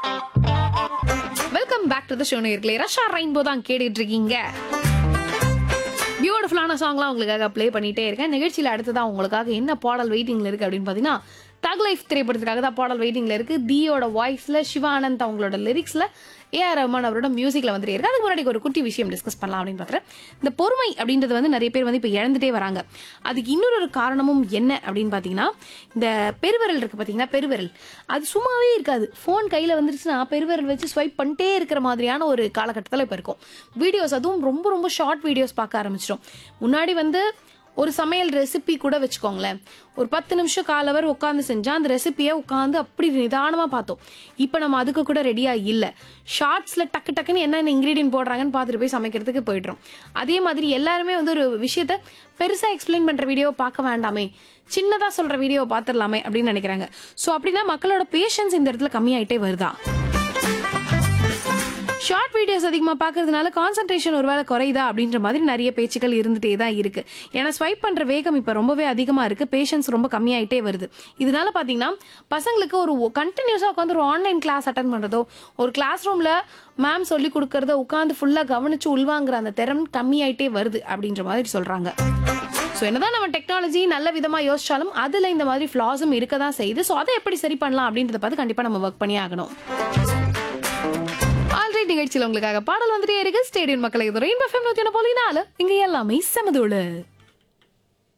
welcome back to the show நேர்களே ரஷா rainbow தான் கேட்டுட்டு இருக்கீங்க பியூட்டிஃபுல்லான சாங்லாம் உங்களுக்காக ப்ளே பண்ணிட்டே இருக்கேன் நிகழ்ச்சியில் அடுத்ததா உங்களுக்காக என்ன பாடல் வெயிட்டிங்ல இருக்கு அப்படின்னு பார்த்தீங்கன்னா தக் லைஃப் திரைப்படத்துக்காக தான் பாடல் வெயிட்டிங்ல இருக்கு தியோட வாய்ஸ்ல சிவானந்த் அவங்களோட லிரிக்ஸ்ல ஏ ஆர் ரஹ்மான் அவரோட மியூசிக்ல வந்துட்டு இருக்கு அதுக்கு முன்னாடி ஒரு குட்டி விஷயம் டிஸ்கஸ் பண்ணலாம் அப்படின்னு பார்க்குறேன் இந்த பொறுமை அப்படின்றது வந்து நிறைய பேர் வந்து இப்போ இழந்துட்டே வராங்க அதுக்கு இன்னொரு ஒரு காரணமும் என்ன அப்படின்னு பார்த்தீங்கன்னா இந்த பெருவிரல் இருக்கு பார்த்தீங்கன்னா பெருவிரல் அது சும்மாவே இருக்காது ஃபோன் கையில் வந்துருச்சுன்னா பெருவிரல் வச்சு ஸ்வைப் பண்ணிட்டே இருக்கிற மாதிரியான ஒரு காலகட்டத்தில் இப்போ இருக்கும் வீடியோஸ் அதுவும் ரொம்ப ரொம்ப ஷார்ட் வீடியோஸ் பார்க்க ஆரம்பிச்சிட்டோம் முன்னாடி வந்து ஒரு சமையல் ரெசிபி கூட வச்சுக்கோங்களேன் ஒரு பத்து நிமிஷம் காலவர் உட்காந்து செஞ்சா அந்த ரெசிபியை உட்காந்து அப்படி நிதானமா பார்த்தோம் இப்போ நம்ம அதுக்கு கூட ரெடியா இல்ல ஷார்ட்ஸ்ல டக்கு டக்குன்னு என்னென்ன இன்கிரீடியன்ட் போடுறாங்கன்னு பார்த்துட்டு போய் சமைக்கிறதுக்கு போயிடுறோம் அதே மாதிரி எல்லாருமே வந்து ஒரு விஷயத்த பெருசா எக்ஸ்பிளைன் பண்ற வீடியோ பார்க்க வேண்டாமே சின்னதா சொல்ற வீடியோ பார்த்துடலாமே அப்படின்னு நினைக்கிறாங்க ஸோ அப்படின்னா மக்களோட பேஷன்ஸ் இந்த இடத்துல கம்மியாயிட்டே வருதா ஷார்ட் வீடியோஸ் அதிகமாக பார்க்கறதுனால கான்சன்ட்ரேஷன் ஒருவேளை குறையுதா அப்படின்ற மாதிரி நிறைய பேச்சுக்கள் இருந்துட்டே தான் இருக்கு ஏன்னா ஸ்வைப் பண்ற வேகம் இப்போ ரொம்பவே அதிகமாக இருக்கு பேஷன்ஸ் ரொம்ப கம்மியாயிட்டே வருது இதனால பார்த்தீங்கன்னா பசங்களுக்கு ஒரு கண்டினியூஸாக உட்காந்து ஒரு ஆன்லைன் கிளாஸ் அட்டன் பண்ணுறதோ ஒரு கிளாஸ் ரூமில் மேம் சொல்லி கொடுக்கறத உட்காந்து ஃபுல்லாக கவனிச்சு உள்வாங்குற அந்த திறன் கம்மியாயிட்டே வருது அப்படின்ற மாதிரி சொல்றாங்க ஸோ என்னதான் நம்ம டெக்னாலஜி நல்ல விதமாக யோசிச்சாலும் அதில் இந்த மாதிரி ஃப்ளாஸும் இருக்க தான் செய்யுது ஸோ அதை எப்படி சரி பண்ணலாம் அப்படின்றத பார்த்து கண்டிப்பாக நம்ம ஒர்க் பண்ணி ஆகணும் ஆல்ரெடி நிகழ்ச்சியில் உங்களுக்காக பாடல் வந்துட்டே இருக்கு ஸ்டேடியம் மக்களை எதிரும் இன்பம் நூத்தி ஒன்று போலினால இங்க எல்லாமே சமதோடு